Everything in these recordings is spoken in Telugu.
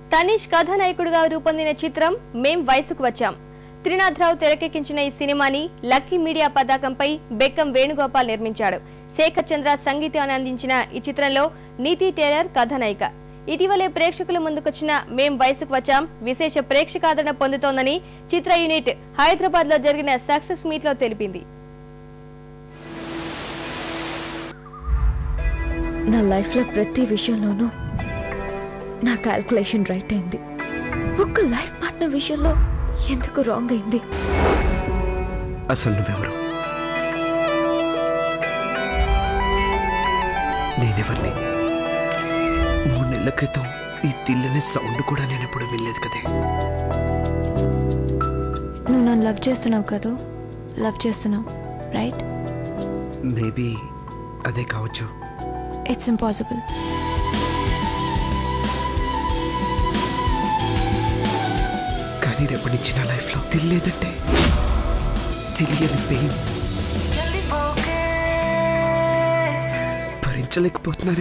తనీష్ కథానాయకుడిగా రూపొందిన చిత్రం మేం వయసుకు వచ్చాం త్రినాథరావు తెరకెక్కించిన ఈ సినిమాని లక్కీ మీడియా పతాకంపై బెక్కం వేణుగోపాల్ నిర్మించాడు శేఖర్ చంద్ర సంగీతాన్ని అందించిన ఈ చిత్రంలో నీతి టేలర్ కథానాయిక ఇటీవలే ప్రేక్షకుల ముందుకొచ్చిన మేం వయసుకు వచ్చాం విశేష ప్రేక్షకాదరణ పొందుతోందని చిత్ర యూనిట్ హైదరాబాద్ లో జరిగిన సక్సెస్ మీట్ లో తెలిపింది నా లైఫ్లో ప్రతి విషయంలోనూ నా క్యాల్కులేషన్ రైట్ అయింది ఒక్క లైఫ్ పార్ట్నర్ విషయంలో ఎందుకు రాంగ్ అయింది అసలు నువ్వెవరు నేనెవరిని మూడు నెలల క్రితం ఈ తిల్లని సౌండ్ కూడా నేను ఎప్పుడు వినలేదు కదే నువ్వు నన్ను లవ్ చేస్తున్నావు కదూ లవ్ చేస్తున్నావు రైట్ మేబీ అదే కావచ్చు ఇట్స్ ఇంపాసిబుల్ కానీ రేపటి నుంచి నా లైఫ్లో తిల్లేదంటే తెలియని పెయిన్ భరించలేకపోతున్నారే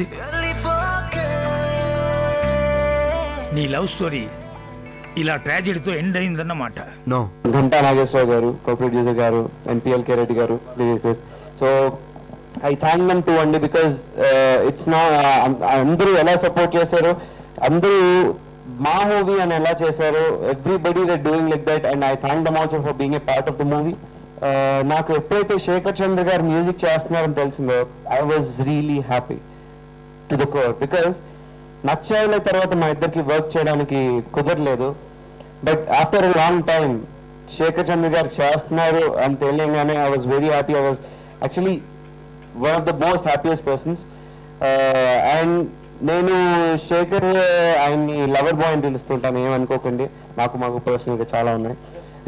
నీ లవ్ స్టోరీ ఇలా ట్రాజెడీతో ఎండ్ అయిందన్నమాట నో ఘంటా నాగేశ్వరరావు గారు కో ప్రొడ్యూసర్ గారు ఎన్పిఎల్ కే రెడ్డి గారు so I thank them too అండి బికాస్ ఇట్స్ నా అందరూ ఎలా సపోర్ట్ చేశారు అందరూ మా మూవీ అని ఎలా చేశారు everybody they doing like that and I thank them also for being a part of the movie నాకు ఎప్పుడైతే శేఖర్ చంద్ర గారు మ్యూజిక్ చేస్తున్నారని తెలిసిందో I was really happy to the core because నచ్చాయిల తర్వాత మా ఇద్దరికి వర్క్ చేయడానికి కుదరలేదు but after a long time Shekar Chandra గారు చేస్తున్నారు అని తెలియగానే I was very happy I was actually one of the most happiest persons and నేను శేఖర్ ఆయన్ని లవర్ బాయ్ అని పిలుస్తుంటాను ఏమనుకోకండి నాకు మాకు పర్సనల్గా చాలా ఉన్నాయి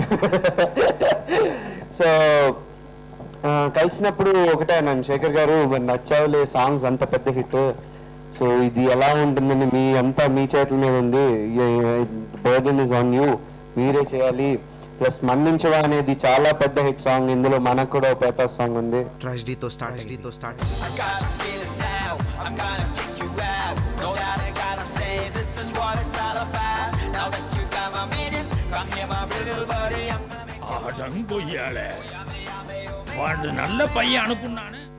సో కలిసినప్పుడు ఒకటే అన్నాను శేఖర్ గారు మరి నచ్చావులే సాంగ్స్ అంత పెద్ద హిట్ సో ఇది ఎలా ఉంటుందని మీ అంతా మీ చేతుల మీద ఉంది బర్డన్ ఇస్ ఆన్ యూ మీరే చేయాలి ప్లస్ మన్నించవా అనేది చాలా పెద్ద హిట్ సాంగ్ ఇందులో మనకు కూడా ఒక పెద్ద సాంగ్ ఉంది ట్రాజడీతో స్టార్ట్ ట్రాజడీతో స్టార్ట్ ఆటం కొయ్యాలే వాడు నల్ల పయ్య అనుకున్నాను